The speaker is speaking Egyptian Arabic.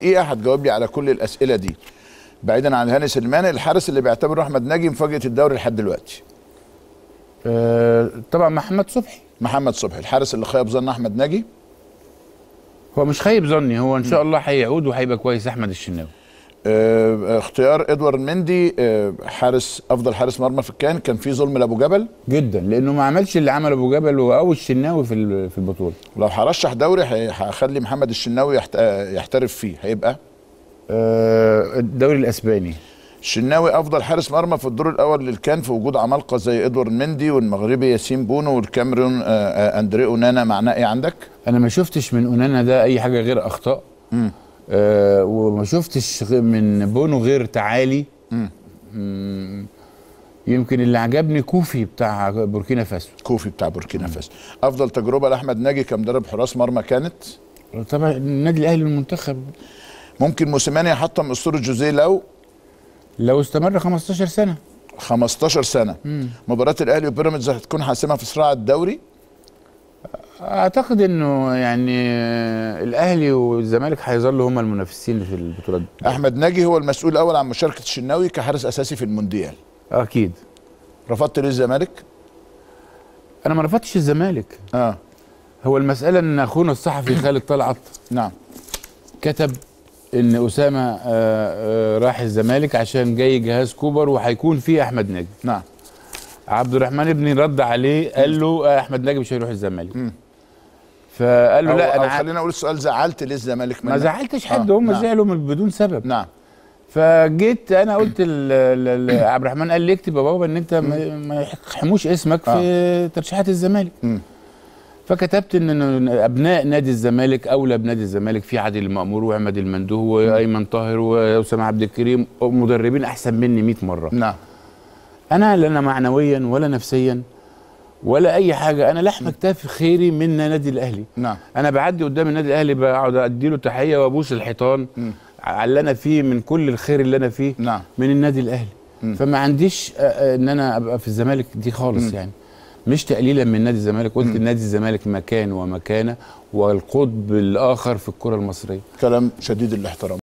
ايه هتجاوب لي على كل الاسئله دي بعيدا عن هاني سليمان الحارس اللي بيعتبره احمد ناجي مفاجاه الدوري لحد دلوقتي آه طبعا محمد صبحي محمد صبحي الحارس اللي خيب ظن احمد ناجي هو مش خايب ظني هو ان شاء الله هيعود وهيبقى كويس احمد الشناوي آه اختيار ادوارد مندي آه حارس افضل حارس مرمى في الكان كان في ظلم لابو جبل جدا لانه ما عملش اللي عمله ابو جبل او الشناوي في ال- في البطوله لو هرشح دوري هي- هخلي محمد الشناوي يحت... آه، يحترف فيه هيبقى آه الدوري الاسباني الشناوي افضل حارس مرمى في الدور الاول للكان في وجود عمالقه زي ادوارد مندي والمغربي ياسين بونو والكاميرون آه، آه، اندري اونانا معناه ايه عندك؟ انا ما شفتش من اونانا ده اي حاجه غير اخطاء مم. آه وما شفتش غ- من بونو غير تعالي مم. مم، يمكن اللي عجبني كوفي بتاع بوركينا فاسو كوفي بتاع بوركينا فاسو افضل تجربه لاحمد ناجي كمدرب حراس مرمى كانت طبعا النادي الاهلي والمنتخب ممكن موسيماني يحطم اسطوره جوزيه لو لو استمر 15 سنه 15 سنه مباراه الاهلي وبيراميدز هتكون حاسمه في صراع الدوري اعتقد انه يعني آه، الاهلي والزمالك هيظلوا هما المنافسين في البطوله دي احمد ناجي هو المسؤول الاول عن مشاركه الشناوي كحارس اساسي في المونديال اكيد رفضت ليه الزمالك انا ما رفضتش الزمالك اه هو المساله ان اخونا الصحفي خالد طلعت نعم كتب ان اسامه آه، آه، راح الزمالك عشان جاي جهاز كوبر وهيكون فيه احمد ناجي نعم عبد الرحمن ابني رد عليه قال له آه، احمد ناجي مش هيروح الزمالك مم. فقال له أو, لا أو انا ع- خلينا اقول السؤال زعلت ليه الزمالك ما منك؟ زعلتش حد آه، هم نعم. زعلوا من بدون سبب نعم فجيت انا قلت ل- ل- ل- عبد الرحمن قال لي اكتب يا بابا ان انت ما ما يحموش اسمك في ترشيحات الزمالك مم. فكتبت ان إن ابناء نادي الزمالك اولى بنادي الزمالك في عادل المامور وعماد المندوه وايمن طاهر واسامه عبد الكريم مدربين احسن مني 100 مره نعم انا لا انا معنويا ولا نفسيا ولا اي حاجه انا لحم كتاف خيري من نادي الاهلي نعم انا بعدي قدام النادي الاهلي بقعد ادي له تحيه وابوس الحيطان مم. على اللي انا فيه من كل الخير اللي انا فيه نعم من النادي الاهلي مم. فما عنديش آه، آه، ان انا ابقى في الزمالك دي خالص مم. يعني مش تقليلا من نادي الزمالك قلت مم. نادي الزمالك مكان ومكانه والقطب الاخر في الكره المصريه كلام شديد الاحترام